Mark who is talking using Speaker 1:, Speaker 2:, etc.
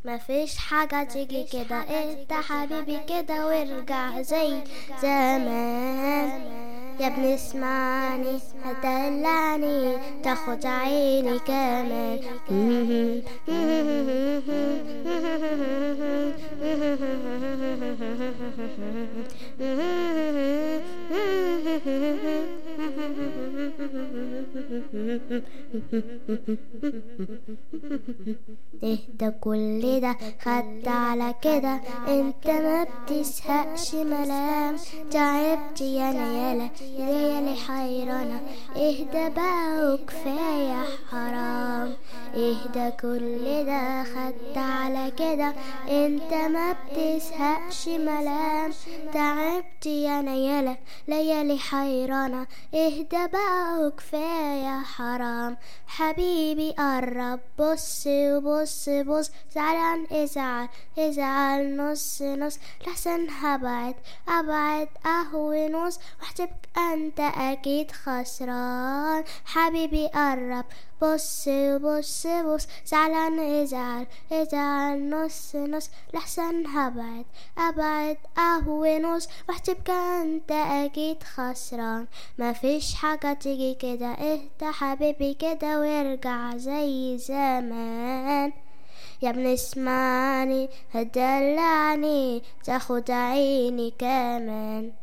Speaker 1: مفيش حاجة تيجي كده انت حبيبي كده وارجع زي زمان يا ابني اسمعني هتدلعني تاخد عيني كمان اهدى كل ده خدت على كده انت ما بتزهقش ملام تعبت يا نيالة ليالي حيرانة اهدى بقى وكفاية حرام اهدى كل ده خدت على كده انت ما بتزهقش ملام تعبت يا نيالة ليالي حيرانة اهدى بقى وكفاية حرام حبيبي قرب بص وبص بص زعلان ازعل ازعل نص نص لحسن هبعد ابعد اهوي نص واحسبك انت اكيد خسران حبيبي قرب بص وبص بص زعلان ازعل ازعل نص نص لحسن هبعد ابعد اهوي نص واحسبك انت اكيد خسران مفيش حاجة تيجي كده اهدى حبيبي كده وارجع زي زمان يا ابن اسمعني هتدلعني تاخد عيني كمان